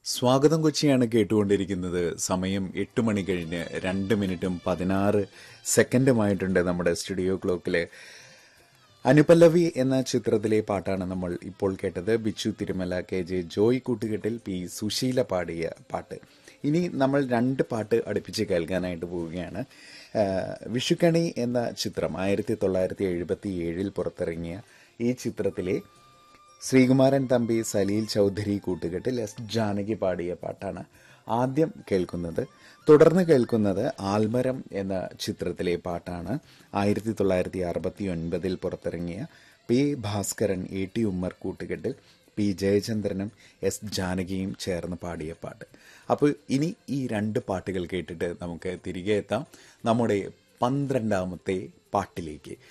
സ്വാഗതം കൊച്ചിയാണ് കേട്ടുകൊണ്ടിരിക്കുന്നത് സമയം എട്ട് മണി കഴിഞ്ഞ് രണ്ട് മിനിറ്റും പതിനാറ് സെക്കൻഡുമായിട്ടുണ്ട് നമ്മുടെ സ്റ്റുഡിയോ ക്ലോക്കില് അനുപല്ലവി എന്ന ചിത്രത്തിലെ പാട്ടാണ് നമ്മൾ ഇപ്പോൾ കേട്ടത് ബിച്ചു തിരുമല കെ ജെ ജോയ് കൂട്ടുകെട്ടിൽ പി സുശീല പാടിയ പാട്ട് ഇനി നമ്മൾ രണ്ട് പാട്ട് അടുപ്പിച്ച് കേൾക്കാനായിട്ട് പോവുകയാണ് ആ, വിഷുക്കണി എന്ന ചിത്രം ആയിരത്തി തൊള്ളായിരത്തി എഴുപത്തി ഏഴിൽ പുറത്തിറങ്ങിയ ഈ ചിത്രത്തിലെ ശ്രീകുമാരൻ തമ്പി സലീൽ ചൗധരി കൂട്ടുകെട്ടിൽ എസ് ജാനകി പാടിയ പാട്ടാണ് ആദ്യം കേൾക്കുന്നത് തുടർന്ന് കേൾക്കുന്നത് ആൽമരം എന്ന ചിത്രത്തിലെ പാട്ടാണ് ആയിരത്തി തൊള്ളായിരത്തി അറുപത്തി ഒൻപതിൽ പുറത്തിറങ്ങിയ P Bhaskaran A T Ummer കൂട്ടുകെട്ടിൽ പി ജയചന്ദ്രനും എസ് ജാനകിയും ചേർന്ന് പാടിയ പാട്ട് അപ്പോൾ ഇനി ഈ രണ്ട് പാട്ടുകൾ കേട്ടിട്ട് നമുക്ക് തിരികെ എത്താം നമ്മുടെ പന്ത്രണ്ടാമത്തെ പാട്ടിലേക്ക്